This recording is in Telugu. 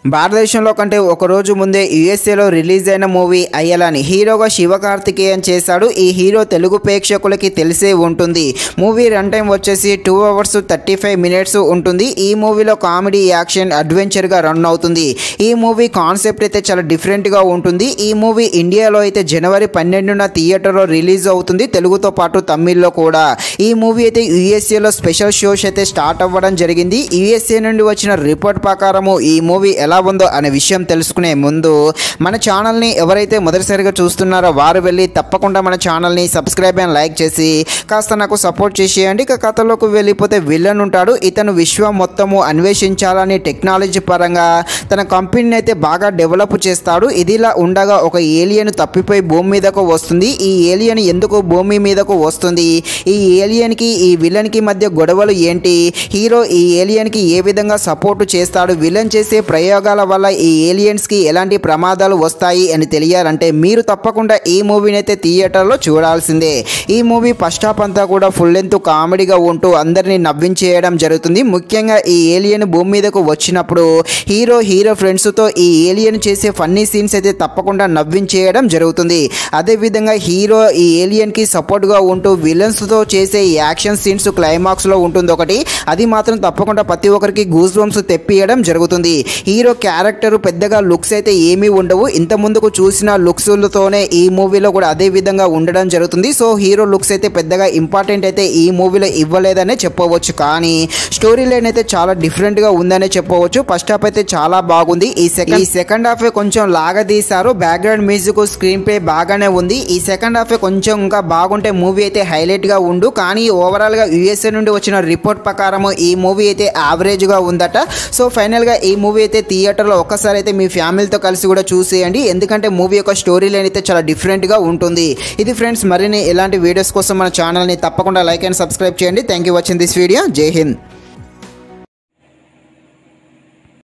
భారతదేశంలో కంటే ఒక రోజు ముందే యుఎస్ఏలో రిలీజ్ అయిన మూవీ అయ్యలాని హీరోగా శివకార్తికేయన్ చేశాడు ఈ హీరో తెలుగు ప్రేక్షకులకి తెలిసే ఉంటుంది మూవీ రన్ టైం వచ్చేసి two hours thirty five minutes ఉంటుంది ఈ మూవీలో కామెడీ యాక్షన్ అడ్వెంచర్గా రన్ అవుతుంది ఈ మూవీ కాన్సెప్ట్ అయితే చాలా డిఫరెంట్గా ఉంటుంది ఈ మూవీ ఇండియాలో అయితే జనవరి పన్నెండున థియేటర్లో రిలీజ్ అవుతుంది తెలుగుతో పాటు తమిళ్లో కూడా ఈ మూవీ అయితే యుఎస్ఏలో స్పెషల్ షోస్ అయితే స్టార్ట్ అవ్వడం జరిగింది యుఎస్ఏ నుండి వచ్చిన రిపోర్ట్ ప్రకారము ఈ మూవీ ఎలా ఉందో అనే విషయం తెలుసుకునే ముందు మన ఛానల్ని ఎవరైతే మొదటిసారిగా చూస్తున్నారో వారు వెళ్ళి తప్పకుండా మన ఛానల్ని సబ్స్క్రైబ్ అండ్ లైక్ చేసి కాస్త నాకు సపోర్ట్ చేసేయండి ఇక కథలోకి వెళ్ళిపోతే విలన్ ఉంటాడు ఇతను విశ్వం మొత్తము అన్వేషించాలని టెక్నాలజీ పరంగా తన కంపెనీని అయితే బాగా డెవలప్ చేస్తాడు ఇదిలా ఉండగా ఒక ఏలియన్ తప్పిపోయి భూమి మీదకు వస్తుంది ఈ ఏలియన్ ఎందుకు భూమి మీదకు వస్తుంది ఈ ఏలియన్కి ఈ విలన్కి మధ్య గొడవలు ఏంటి హీరో ఈ ఏలియన్కి ఏ విధంగా సపోర్ట్ చేస్తాడు విలన్ చేసే ప్రయోగాల వల్ల ఈ ఏలియన్స్కి ఎలాంటి ప్రమాదాలు వస్తాయి అని తెలియాలంటే మీరు తప్పకుండా ఈ మూవీని అయితే థియేటర్లో చూడాల్సిందే ఈ మూవీ ఫస్ట్ హాఫ్ అంతా కూడా ఫుల్ లెంత్ కామెడీగా ఉంటూ అందరినీ నవ్వించేయడం జరుగుతుంది ముఖ్యంగా ఈ ఏలియన్ భూమి మీదకు వచ్చినప్పుడు హీరో హీరో ఫ్రెండ్స్తో ఈ ఏలియన్ చేసే ఫన్నీ సీన్స్ అయితే తప్పకుండా నవ్వించేయడం జరుగుతుంది అదేవిధంగా హీరో ఈ ఏలియన్కి సపోర్ట్గా ఉంటూ విలన్స్తో చేసే యాక్షన్ సీన్స్ క్లైమాక్స్లో ఉంటుంది ఒకటి అది మాత్రం తప్పకుండా ప్రతి ఒక్కరికి గూస్ బంప్స్ తెప్పియడం జరుగుతుంది హీరో క్యారెక్టర్ పెద్దగా లుక్స్ అయితే ఏమీ ఉండవు ఇంత ముందుకు చూసిన లుక్స్లతోనే ఈ మూవీలో కూడా అదే విధంగా ఉండడం జరుగుతుంది సో హీరో లుక్స్ అయితే పెద్దగా ఇంపార్టెంట్ అయితే ఈ మూవీలో ఇవ్వలేదనే చెప్పవచ్చు కానీ స్టోరీ లైన్ అయితే చాలా డిఫరెంట్గా ఉందనే చెప్పవచ్చు ఫస్ట్ హాఫ్ అయితే చాలా బాగుంది ఈ సెకండ్ ఈ సెకండ్ హాఫ్ కొంచెం లాగా తీశారు బ్యాక్గ్రౌండ్ మ్యూజిక్ స్క్రీన్ ప్లే బాగానే ఉంది ఈ సెకండ్ హాఫ్ కొంచెం ఇంకా బాగుంటే మూవీ అయితే హైలైట్ గా ఉండు కానీ ఓవరాల్ గా యుఎస్ఏ నుండి వచ్చిన రిపోర్ట్ ప్రకారం ఈ మూవీ అయితే యావరేజ్ గా ఉందట సో ఫైనల్ గా ఈ మూవీ అయితే థియేటర్ లో ఒక్కసారి అయితే మీ ఫ్యామిలీతో కలిసి కూడా చూసేయండి ఎందుకంటే మూవీ యొక్క స్టోరీ లైన్ అయితే చాలా డిఫరెంట్ గా ఉంటుంది ఇది ఫ్రెండ్స్ మరిన్ని ఇలాంటి వీడియోస్ కోసం మన ఛానల్ ని తప్పకుండా లైక్ అండ్ సబ్స్క్రైబ్ చేయండి thank you watching this video Jai Hind